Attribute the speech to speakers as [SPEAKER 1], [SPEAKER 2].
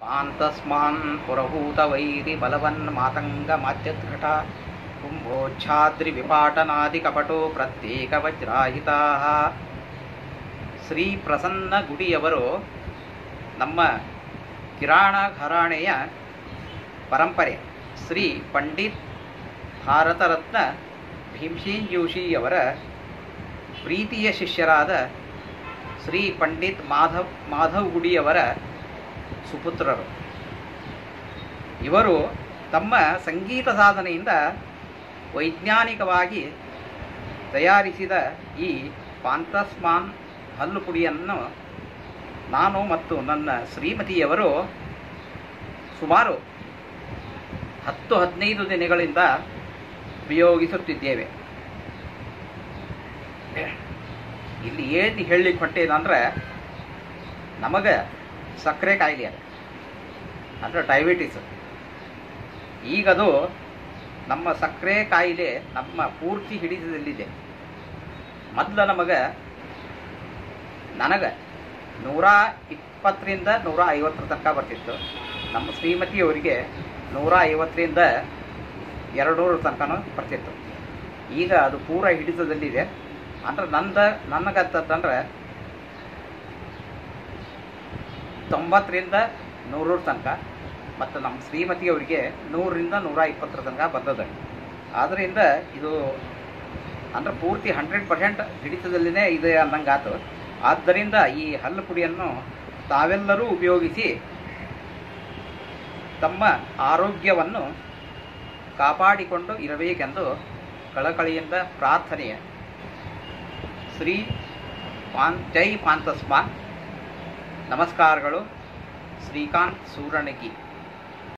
[SPEAKER 1] ಪಾಂತಸ್ಮಾನ್ ಪುರಭೂತವೈರಿ ಬಲವನ್ ಮಾತಂಗ ಮಾತ್ಯತ್ಕಟ ಕುಂಭೋಚ್ಛಾದ್ರಿ ವಿಪಾಟನಾದಿ ಕಪಟೋ ಪ್ರತ್ಯೇಕ ವಜ್ರಾಹಿತಾ ಶ್ರೀ ಪ್ರಸನ್ನ ಗುಡಿಯವರು ನಮ್ಮ ಕಿರಾಣ ಘರಾಣೆಯ ಪರಂಪರೆ ಶ್ರೀ ಪಂಡಿತ್ ಭಾರತರತ್ನ ಭೀಮ್ಸೇನ್ ಜೋಶಿಯವರ ಪ್ರೀತಿಯ ಶಿಷ್ಯರಾದ ಶ್ರೀ ಪಂಡಿತ್ ಮಾಧವ್ ಮಾಧವ್ ಗುಡಿಯವರ ಸುಪುತ್ರರು ಇವರು ತಮ್ಮ ಸಂಗೀತ ಸಾಧನೆಯಿಂದ ವೈಜ್ಞಾನಿಕವಾಗಿ ತಯಾರಿಸಿದ ಈ ಪಾಂತಸ್ಮಾನ್ ಹಲ್ಲು ಪುಡಿಯನ್ನು ನಾನು ಮತ್ತು ನನ್ನ ಶ್ರೀಮತಿಯವರು ಸುಮಾರು ಹತ್ತು ಹದಿನೈದು ದಿನಗಳಿಂದ ಉಪಯೋಗಿಸುತ್ತಿದ್ದೇವೆ ಇಲ್ಲಿ ಏನು ಹೇಳಲಿಕ್ಕೆ ಹೊಂಟೇದಂದ್ರೆ ನಮಗೆ ಸಕ್ಕರೆ ಕಾಯಿಲೆ ಅದ ಅಂದರೆ ಡಯಾಬಿಟಿಸ್ ಈಗದು ನಮ್ಮ ಸಕ್ಕರೆ ಕಾಯಿಲೆ ನಮ್ಮ ಪೂರ್ತಿ ಹಿಡಿತದಲ್ಲಿದೆ ಮೊದಲು ನಮಗೆ ನನಗೆ ನೂರ ಇಪ್ಪತ್ತರಿಂದ ನೂರ ಐವತ್ತರ ತನಕ ಬರ್ತಿತ್ತು ನಮ್ಮ ಶ್ರೀಮತಿಯವರಿಗೆ ನೂರ ಐವತ್ತರಿಂದ ಎರಡು ನೂರ ತನಕನೂ ಬರ್ತಿತ್ತು ಈಗ ಅದು ಪೂರ ಹಿಡಿತದಲ್ಲಿದೆ ಅಂದ್ರೆ ನಂದು ನನಗಂತಂದ್ರೆ ತೊಂಬತ್ತರಿಂದ ನೂರರ ತನಕ ಮತ್ತು ನಮ್ಮ ಶ್ರೀಮತಿಯವರಿಗೆ ನೂರರಿಂದ ನೂರ ಇಪ್ಪತ್ತರ ತನಕ ಬಂದದ ಆದ್ದರಿಂದ ಇದು ಅಂದ್ರೆ ಪೂರ್ತಿ ಹಂಡ್ರೆಡ್ ಪರ್ಸೆಂಟ್ ಹಿಡಿತದಲ್ಲಿನೇ ಇದೆ ಅನ್ನಂಗಾತು ಆದ್ದರಿಂದ ಈ ಹಲ್ಲು ಪುಡಿಯನ್ನು ತಾವೆಲ್ಲರೂ ಉಪಯೋಗಿಸಿ ತಮ್ಮ ಆರೋಗ್ಯವನ್ನು ಕಾಪಾಡಿಕೊಂಡು ಇರಬೇಕೆಂದು ಕಳಕಳಿಯಿಂದ ಪ್ರಾರ್ಥನೆಯ ಶ್ರೀ ಪಾನ್ ಜೈ ಪಾಂತಸ್ಮಾನ್ ನಮಸ್ಕಾರಗಳು ಶ್ರೀಕಾಂತ್ ಸೂರಣಗಿ